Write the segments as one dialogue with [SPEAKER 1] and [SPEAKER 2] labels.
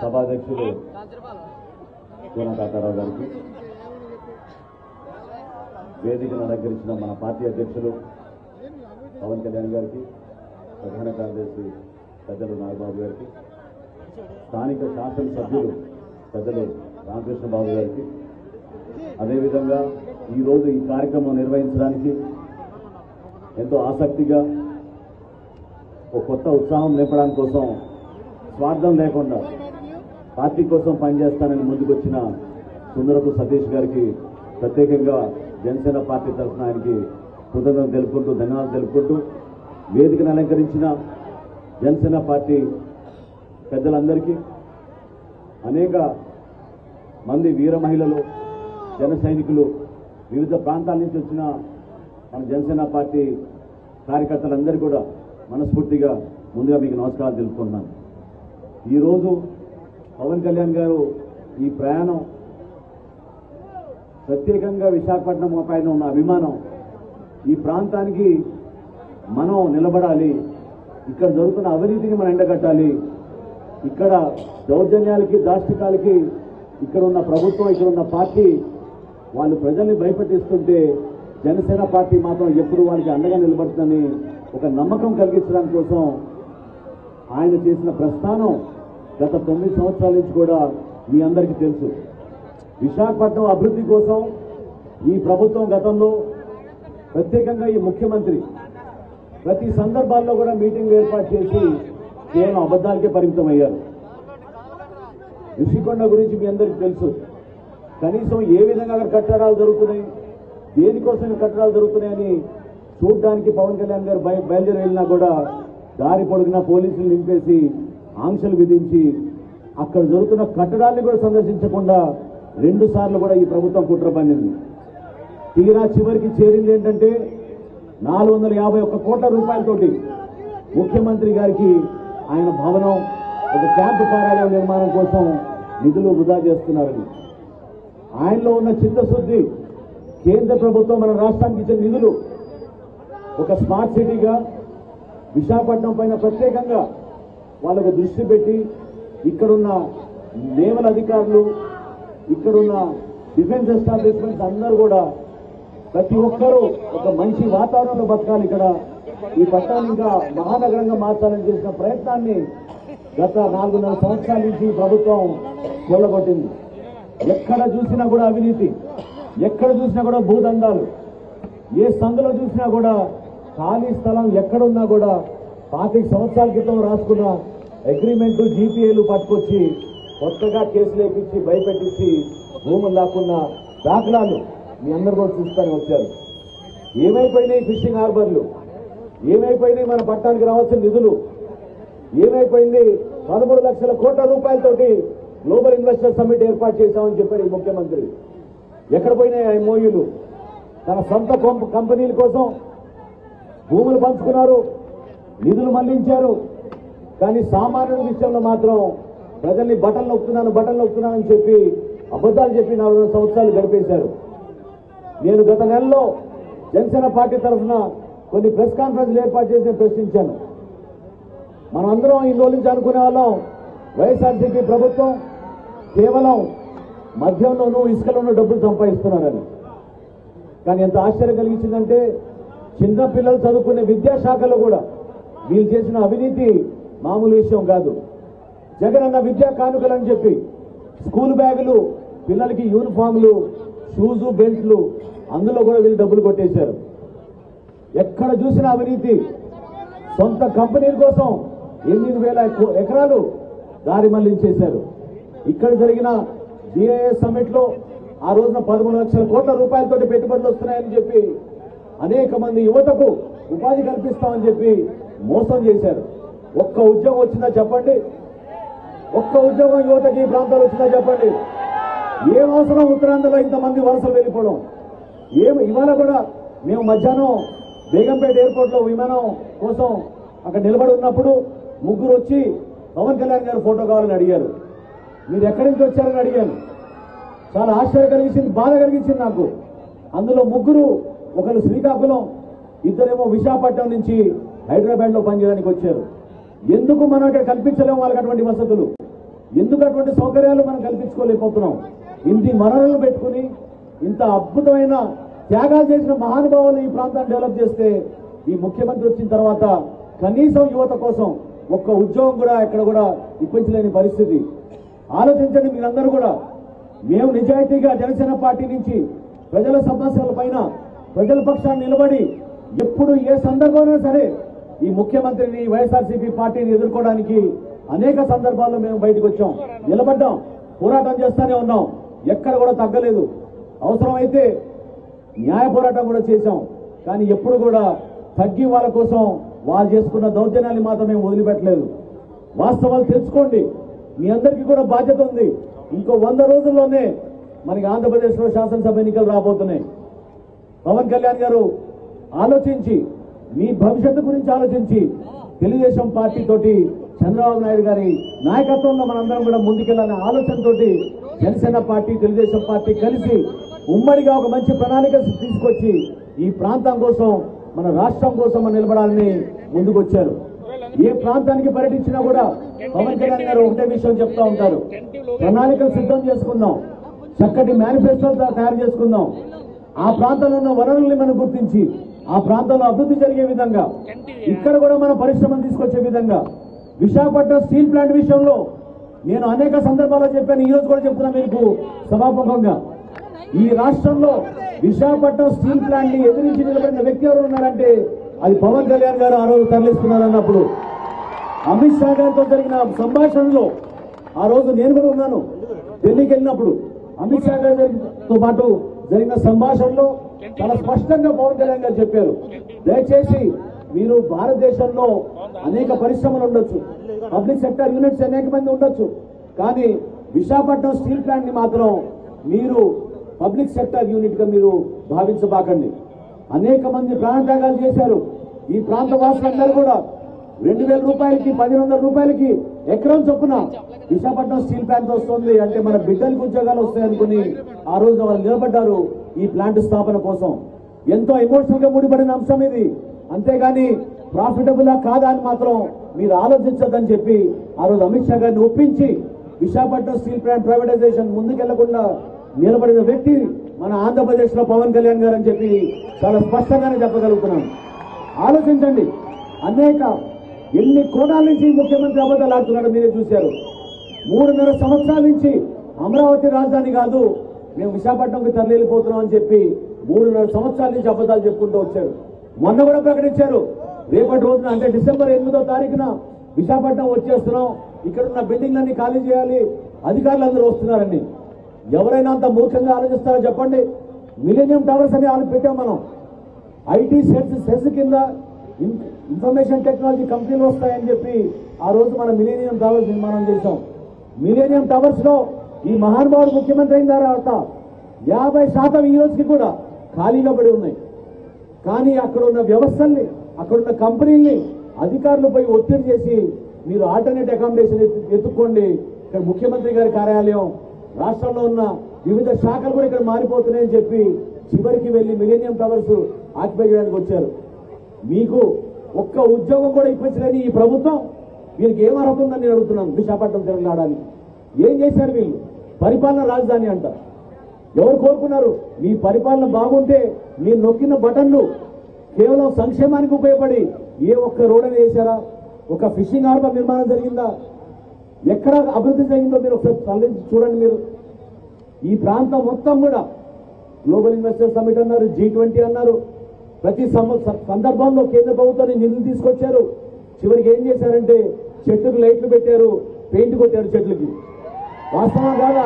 [SPEAKER 1] సభాధ్యక్షులు కోన తాతారావు గారికి వేదికను అలంకరించిన మన పార్టీ అధ్యక్షులు పవన్ కళ్యాణ్ గారికి ప్రధాన కార్యదర్శి పెద్దలు నాగబాబు గారికి స్థానిక శాసనసభ్యులు పెద్దలు రామకృష్ణ బాబు గారికి అదేవిధంగా ఈరోజు ఈ కార్యక్రమం నిర్వహించడానికి ఎంతో ఆసక్తిగా ఒక కొత్త ఉత్సాహం నింపడం కోసం స్వార్థం లేకుండా పార్టీ కోసం పనిచేస్తానని ముందుకొచ్చిన సుందరపు సతీష్ గారికి ప్రత్యేకంగా జనసేన పార్టీ తరఫున ఆయనకి కృతజ్ఞతలు తెలుపుకుంటూ ధన్యవాదాలు తెలుపుకుంటూ వేదికను అలంకరించిన జనసేన పార్టీ పెద్దలందరికీ అనేక మంది వీర మహిళలు జన సైనికులు వివిధ ప్రాంతాల నుంచి వచ్చిన మన జనసేన పార్టీ కార్యకర్తలందరూ కూడా మనస్ఫూర్తిగా ముందుగా మీకు నమస్కారాలు తెలుపుకుంటున్నాను ఈరోజు పవన్ కళ్యాణ్ గారు ఈ ప్రయాణం ప్రత్యేకంగా విశాఖపట్నం పైన ఉన్న అభిమానం ఈ ప్రాంతానికి మనం నిలబడాలి ఇక్కడ జరుగుతున్న అవినీతిని మనం ఎండగట్టాలి ఇక్కడ దౌర్జన్యాలకి దాష్టికాలకి ఇక్కడ ఉన్న ప్రభుత్వం ఇక్కడ ఉన్న పార్టీ వాళ్ళు ప్రజల్ని భయపెట్టిస్తుంటే జనసేన పార్టీ మాత్రం ఎప్పుడు వాళ్ళకి అండగా నిలబడుతుందని ఒక నమ్మకం కలిగించడానికి కోసం ఆయన చేసిన ప్రస్థానం గత తొమ్మిది సంవత్సరాల నుంచి కూడా మీ అందరికీ తెలుసు విశాఖపట్నం అభివృద్ధి కోసం ఈ ప్రభుత్వం గతంలో ప్రత్యేకంగా ఈ ముఖ్యమంత్రి ప్రతి సందర్భాల్లో కూడా మీటింగ్లు ఏర్పాటు చేసి కేవలం అబద్ధాలకే పరిమితం అయ్యారు ఋషికొండ గురించి మీ అందరికీ తెలుసు కనీసం ఏ విధంగా అక్కడ కట్టడాలు జరుగుతున్నాయి దేనికోసం ఈ కట్టడాలు జరుగుతున్నాయని చూడడానికి పవన్ కళ్యాణ్ గారు బయ బయలుదేరి వెళ్ళినా కూడా దారి పొడుగున పోలీసులు నింపేసి ఆంక్షలు విధించి అక్కడ జరుగుతున్న కట్టడాన్ని కూడా సందర్శించకుండా రెండు సార్లు కూడా ఈ ప్రభుత్వం కుట్ర పన్నింది తీరా చివరికి చేరింది ఏంటంటే నాలుగు వందల యాభై ఒక్క కోట్ల రూపాయలతోటి ముఖ్యమంత్రి గారికి ఆయన భవనం ఒక క్యాంపు కార్యాలయం నిర్మాణం కోసం నిధులు వృధా చేస్తున్నారని ఆయనలో ఉన్న చిత్తశుద్ధి కేంద్ర ప్రభుత్వం మన రాష్ట్రానికి ఇచ్చిన నిధులు ఒక స్మార్ట్ సిటీగా విశాఖపట్నం పైన ప్రత్యేకంగా వాళ్ళకు దృష్టి పెట్టి ఇక్కడున్న నేవల్ అధికారులు ఇక్కడున్న డిఫెన్స్ ఎస్టాబ్లిష్మెంట్స్ అందరూ కూడా ప్రతి ఒక్కరూ ఒక మంచి వాతావరణంలో బతకాలి ఇక్కడ ఈ పట్టణాన్ని ఇంకా మహానగరంగా మార్చాలని చేసిన ప్రయత్నాన్ని గత నాలుగున్నర సంవత్సరాల నుంచి ఈ ప్రభుత్వం కొల్లగొట్టింది ఎక్కడ చూసినా కూడా అవినీతి ఎక్కడ చూసినా కూడా భూదందాలు ఏ సందులో చూసినా కూడా ఖాళీ స్థలం ఎక్కడున్నా కూడా పాతిక సంవత్సరాల క్రితం రాసుకున్న అగ్రిమెంట్ జీపీఏలు పట్టుకొచ్చి కొత్తగా కేసులు వేపించి భయపెట్టించి భూములు లాక్కున్న దాఖలాలు మీ అందరు కూడా చూస్తూనే వచ్చారు ఏమైపోయినాయి ఫిషింగ్ హార్బర్లు ఏమైపోయినాయి మన పట్టణానికి రావాల్సిన నిధులు ఏమైపోయింది పదమూడు లక్షల కోట్ల రూపాయలతోటి గ్లోబల్ ఇన్వెస్టర్ సమ్మిట్ ఏర్పాటు చేశామని చెప్పారు ఈ ముఖ్యమంత్రి ఎక్కడ పోయినాయి ఆ ఎంఓయూలు తన సొంత కొంప- కంపెనీల కోసం భూములు పంచుకున్నారు నిధులు మళ్లించారు కానీ సామాన్యుడి విషయంలో మాత్రం ప్రజల్ని బటన్ నొక్కుతున్నాను బటన్ నొక్కుతున్నానని చెప్పి అబద్ధాలు చెప్పి నాలుగు సంవత్సరాలు గడిపేశారు నేను గత నెలలో జనసేన పార్టీ తరఫున కొన్ని ప్రెస్ కాన్ఫరెన్స్లు ఏర్పాటు చేసి నేను ప్రశ్నించాను మనం అందరం ఈ రోజు నుంచి అనుకునే వాళ్ళం వైఎస్ఆర్సీపీ ప్రభుత్వం కేవలం మద్యంలోనూ ఇసుకలోనూ డబ్బులు సంపాదిస్తున్నారని కానీ ఎంత ఆశ్చర్యం కలిగించిందంటే చిన్న పిల్లలు చదువుకునే విద్యాశాఖలో కూడా వీళ్ళు చేసిన అవినీతి మామూలు విషయం కాదు జగన్ అన్న విద్యా కానుకలు అని చెప్పి స్కూల్ బ్యాగులు పిల్లలకి యూనిఫామ్లు షూజు బెల్ట్లు అందులో కూడా వీళ్ళు డబ్బులు కొట్టేశారు ఎక్కడ చూసినా అవినీతి సొంత కంపెనీల కోసం ఎనిమిది వేల ఎకో- ఎకరాలు దారి మళ్లించేశారు ఇక్కడ జరిగిన డిఐఎస్ సమ్మిట్ లో ఆ రోజున పదమూడు లక్షల కోట్ల రూపాయలతోటి పెట్టుబడులు వస్తున్నాయని చెప్పి అనేక మంది యువతకు ఉపాధి కల్పిస్తామని చెప్పి మోసం చేశారు ఒక్క ఉద్యోగం వచ్చిందా చెప్పండి ఒక్క ఉద్యోగం యువతకి ఈ ప్రాంతాలు వచ్చిందా చెప్పండి ఏం అవసరం ఉత్తరాంధ్రలో ఇంతమంది వలసలు వెళ్ళిపోవడం ఏం ఇవాళ కూడా మేము మధ్యాహ్నం బేగంపేట ఎయిర్పోర్ట్ లో విమానం కోసం అక్కడ నిలబడి ఉన్నప్పుడు ముగ్గురు వచ్చి పవన్ కళ్యాణ్ గారు ఫోటో కావాలని అడిగారు మీరు ఎక్కడి నుంచి వచ్చారని అడిగాను చాలా ఆశ్చర్యం కలిగించింది బాధ కలిగించింది నాకు అందులో ముగ్గురు ఒకరు శ్రీకాకుళం ఇద్దరేమో విశాఖపట్నం నుంచి హైదరాబాద్ లో పనిచేయడానికి వచ్చారు ఎందుకు మనం ఇక్కడ కల్పించలేము వాళ్ళకి అటువంటి వసతులు ఎందుకు అటువంటి సౌకర్యాలు మనం కల్పించుకోలేకపోతున్నాం ఇన్ని వనరులు పెట్టుకుని ఇంత అద్భుతమైన త్యాగాలు చేసిన మహానుభావులు ఈ ప్రాంతాన్ని డెవలప్ చేస్తే ఈ ముఖ్యమంత్రి వచ్చిన తర్వాత కనీసం యువత కోసం ఒక్క ఉద్యోగం కూడా ఎక్కడ కూడా ఇప్పించలేని పరిస్థితి ఆలోచించండి మీరందరూ కూడా మేము నిజాయితీగా జనసేన పార్టీ నుంచి ప్రజల సమస్యల పైన ప్రజల పక్షాన్ని నిలబడి ఎప్పుడు ఏ సందర్భంలో సరే ఈ ముఖ్యమంత్రిని వైఎస్ఆర్సీపీ పార్టీని ఎదుర్కోవడానికి అనేక సందర్భాల్లో మేము బయటకు వచ్చాం నిలబడ్డాం పోరాటం చేస్తానే ఉన్నాం ఎక్కడ కూడా తగ్గలేదు అవసరమైతే న్యాయ పోరాటం కూడా చేశాం కానీ ఎప్పుడు కూడా తగ్గి వాళ్ళ కోసం వాళ్ళు చేసుకున్న దౌర్జన్యాన్ని మాత్రం మేము వదిలిపెట్టలేదు వాస్తవాలు తెలుసుకోండి మీ అందరికీ కూడా బాధ్యత ఉంది ఇంకో వంద రోజుల్లోనే మనకి ఆంధ్రప్రదేశ్లో శాసనసభ ఎన్నికలు రాబోతున్నాయి పవన్ కళ్యాణ్ గారు ఆలోచించి మీ భవిష్యత్తు గురించి ఆలోచించి తెలుగుదేశం పార్టీ తోటి చంద్రబాబు నాయుడు గారి నాయకత్వంలో మనందరం కూడా ముందుకెళ్లాలనే ఆలోచనతోటి జనసేన పార్టీ తెలుగుదేశం పార్టీ కలిసి ఉమ్మడిగా ఒక మంచి ప్రణాళిక తీసుకొచ్చి ఈ ప్రాంతం కోసం మన రాష్ట్రం కోసం మనం నిలబడాలని ముందుకొచ్చారు ఏ ప్రాంతానికి పర్యటించినా కూడా పవన్ కళ్యాణ్ గారు ఒకటే విషయం చెప్తా ఉంటారు ప్రణాళికలు సిద్ధం చేసుకుందాం చక్కటి మేనిఫెస్టో తయారు చేసుకుందాం ఆ ప్రాంతంలో ఉన్న వనరుల్ని మనం గుర్తించి ఆ ప్రాంతంలో అభివృద్ధి జరిగే విధంగా ఇక్కడ కూడా మన పరిశ్రమలు తీసుకొచ్చే విధంగా విశాఖపట్నం స్టీల్ ప్లాంట్ విషయంలో నేను అనేక సందర్భాల్లో చెప్పాను ఈ రోజు కూడా చెప్తున్నా మీకు సభాముఖంగా ఈ రాష్ట్రంలో విశాఖపట్నం స్టీల్ ప్లాంట్ ని ఎదిరించి నిలబడిన వ్యక్తి ఎవరు ఉన్నారంటే అది పవన్ కళ్యాణ్ గారు ఆ రోజు తరలిస్తున్నారు అన్నప్పుడు అమిత్ షా గారితో జరిగిన సంభాషణలో ఆ రోజు నేను కూడా ఉన్నాను ఢిల్లీకి వెళ్ళినప్పుడు అమిత్ షా గారితో పాటు జరిగిన సంభాషణలో చాలా స్పష్టంగా పవన్ కళ్యాణ్ గారు చెప్పారు దయచేసి మీరు భారతదేశంలో అనేక పరిశ్రమలు ఉండొచ్చు పబ్లిక్ సెక్టర్ యూనిట్స్ అనేక మంది ఉండొచ్చు కానీ విశాఖపట్నం స్టీల్ ప్లాంట్ ని మాత్రం మీరు పబ్లిక్ సెక్టర్ యూనిట్ గా మీరు భావించబాకండి అనేక మంది ప్రాణత్యాగాలు చేశారు ఈ ప్రాంత వాసులందరూ కూడా రెండు వేల రూపాయలకి పదిహేను వందల రూపాయలకి ఎకరం చొప్పున విశాఖపట్నం స్టీల్ ప్లాంట్ వస్తుంది అంటే మన బిడ్డలకు ఉద్యోగాలు వస్తాయనుకుని ఆ రోజు వాళ్ళు నిలబడ్డారు ఈ ప్లాంట్ స్థాపన కోసం ఎంతో ఎమోషనల్ గా ముడిపడిన అంశం ఇది అంతేగాని ప్రాఫిటబుల్ కాదా అని మాత్రం మీరు ఆలోచించొద్దని చెప్పి ఆ రోజు అమిత్ షా గారిని ఒప్పించి విశాఖపట్నం స్టీల్ ప్లాంట్ ప్రైవేటైజేషన్ ముందుకెళ్లకుండా నిలబడిన వ్యక్తి మన ఆంధ్రప్రదేశ్ లో పవన్ కళ్యాణ్ గారు అని చెప్పి చాలా స్పష్టంగానే చెప్పగలుగుతున్నాను ఆలోచించండి అనేక ఎన్ని కోణాల నుంచి ఈ ముఖ్యమంత్రి అబద్ధాలు ఆడుతున్నాడో మీరే చూశారు మూడున్నర సంవత్సరాల నుంచి అమరావతి రాజధాని కాదు మేము విశాఖపట్నంకి తరలిపోతున్నాం అని చెప్పి మూడున్నర సంవత్సరాల నుంచి అబద్ధాలు చెప్పుకుంటూ వచ్చారు మొన్న కూడా ప్రకటించారు రేపటి రోజున అంటే డిసెంబర్ ఎనిమిదో తారీఖున విశాఖపట్నం వచ్చేస్తున్నాం ఇక్కడ ఉన్న బిల్డింగ్లన్నీ ఖాళీ చేయాలి అధికారులు అందరూ వస్తున్నారండి ఎవరైనా అంత మూర్ఖంగా ఆలోచిస్తారో చెప్పండి మిలీనియం టవర్స్ అని ఆలోచి పెట్టాం మనం ఐటీ సెస్ సెస్ కింద ఇన్- ఇన్ఫర్మేషన్ టెక్నాలజీ కంపెనీలు వస్తాయని చెప్పి ఆ రోజు మనం మిలీనియం టవర్స్ నిర్మాణం చేశాం మిలీనియం టవర్స్ లో ఈ మహానుభావుడు ముఖ్యమంత్రి అయిన తర్వాత యాభై శాతం ఈ రోజుకి కూడా ఖాళీగా పడి ఉన్నాయి కానీ అక్కడ ఉన్న వ్యవస్థల్ని అక్కడ ఉన్న కంపెనీల్ని అధికారులు పోయి ఒత్తిడి చేసి మీరు ఆల్టర్నేట్ అకామిడేషన్ ఎత్తు- ఎత్తుక్కోండి ఇక్కడ ముఖ్యమంత్రి గారి కార్యాలయం రాష్ట్రంలో ఉన్న వివిధ శాఖలు కూడా ఇక్కడ మారిపోతున్నాయని చెప్పి చివరికి వెళ్లి మిలీనియం టవర్స్ ఆక్యుపై చేయడానికి వచ్చారు మీకు ఒక్క ఉద్యోగం కూడా ఇప్పించలేని ఈ ప్రభుత్వం వీరికి ఏం అర్హత ఉందని నేను అడుగుతున్నాను విశాఖపట్నం తిరగలాడడానికి ఏం చేశారు వీళ్ళు పరిపాలన రాజధాని అంట ఎవరు కోరుకున్నారు మీ పరిపాలన బాగుంటే మీరు నొక్కిన బటన్లు కేవలం సంక్షేమానికి ఉపయోగపడి ఏ ఒక్క రోడ్ అని వేశారా ఒక ఫిషింగ్ హార్బర్ నిర్మాణం జరిగిందా ఎక్కడ అభివృద్ధి జరిగిందో మీరు ఒకసారి తరలించి చూడండి మీరు ఈ ప్రాంతం మొత్తం కూడా గ్లోబల్ ఇన్వెస్టర్ సమిట్ అన్నారు జీ ట్వంటీ అన్నారు ప్రతి సమ- స- సందర్భంలో కేంద్ర ప్రభుత్వాన్ని నిధులు తీసుకొచ్చారు చివరికి ఏం చేశారంటే చెట్లకు లైట్లు పెట్టారు పెయింట్ కొట్టారు చెట్లకి వాస్తవం కాదా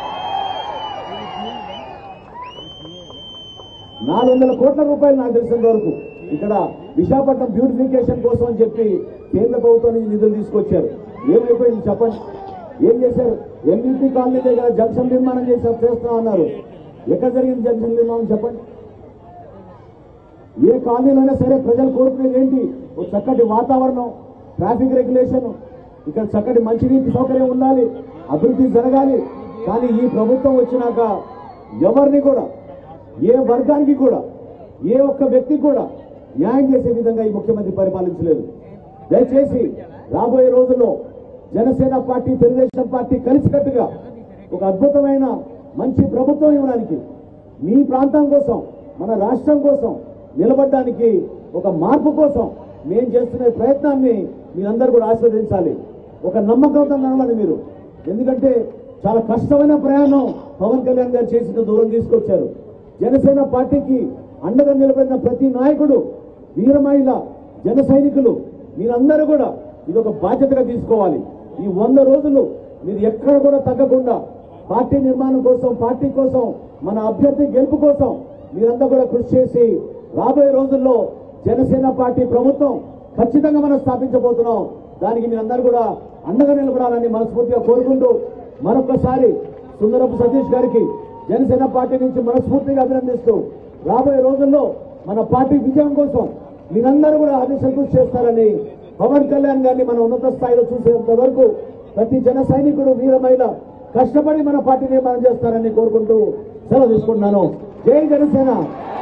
[SPEAKER 1] నాలుగు వందల కోట్ల రూపాయలు నాకు తెలిసినంత వరకు ఇక్కడ విశాఖపట్నం బ్యూటిఫికేషన్ కోసం అని చెప్పి కేంద్ర ప్రభుత్వం నుంచి నిధులు తీసుకొచ్చారు ఏమైపోయింది చెప్పండి ఏం చేశారు ఎంబీపీ కాలనీ దగ్గర జంక్షన్ నిర్మాణం చేశారు చేస్తున్నాం అన్నారు ఎక్కడ జరిగింది జంక్షన్ నిర్మాణం చెప్పండి ఏ కాలనీలోనే సరే ప్రజలు కోరుకునేది ఏంటి ఒక చక్కటి వాతావరణం ట్రాఫిక్ రెగ్యులేషన్ ఇక్కడ చక్కటి మంచినీటి సౌకర్యం ఉండాలి అభివృద్ధి జరగాలి కానీ ఈ ప్రభుత్వం వచ్చినాక ఎవరిని కూడా ఏ వర్గానికి కూడా ఏ ఒక్క వ్యక్తికి కూడా న్యాయం చేసే విధంగా ఈ ముఖ్యమంత్రి పరిపాలించలేదు దయచేసి రాబోయే రోజుల్లో జనసేన పార్టీ తెలుగుదేశం పార్టీ కలిసికట్టుగా ఒక అద్భుతమైన మంచి ప్రభుత్వం ఇవ్వడానికి మీ ప్రాంతం కోసం మన రాష్ట్రం కోసం నిలబడడానికి ఒక మార్పు కోసం మేము చేస్తున్న ఈ ప్రయత్నాన్ని మీరందరూ కూడా ఆస్వాదించాలి ఒక నమ్మకంతో నడవాలి మీరు ఎందుకంటే చాలా కష్టమైన ప్రయాణం పవన్ కళ్యాణ్ గారు చేసిన దూరం తీసుకొచ్చారు జనసేన పార్టీకి అండగా నిలబడిన ప్రతి నాయకుడు వీరమహిళ జన సైనికులు మీరందరూ కూడా ఇది ఒక బాధ్యతగా తీసుకోవాలి ఈ వంద రోజులు మీరు ఎక్కడ కూడా తగ్గకుండా పార్టీ నిర్మాణం కోసం పార్టీ కోసం మన అభ్యర్థి గెలుపు కోసం మీరంతా కూడా కృషి చేసి రాబోయే రోజుల్లో జనసేన పార్టీ ప్రభుత్వం ఖచ్చితంగా మనం స్థాపించబోతున్నాం దానికి మీరందరూ కూడా అండగా నిలబడాలని మనస్ఫూర్తిగా కోరుకుంటూ మరొకసారి సుందరపు సతీష్ గారికి జనసేన పార్టీ నుంచి మనస్ఫూర్తిగా అభినందిస్తూ రాబోయే రోజుల్లో మన పార్టీ విజయం కోసం మీరందరూ కూడా ఆదేశం కృషి చేస్తారని పవన్ కళ్యాణ్ గారిని మన ఉన్నత స్థాయిలో చూసేంత వరకు ప్రతి జన సైనికుడు వీరమైన కష్టపడి మన పార్టీ నిర్మాణం చేస్తారని కోరుకుంటూ సెలవు తీసుకుంటున్నాను జై జనసేన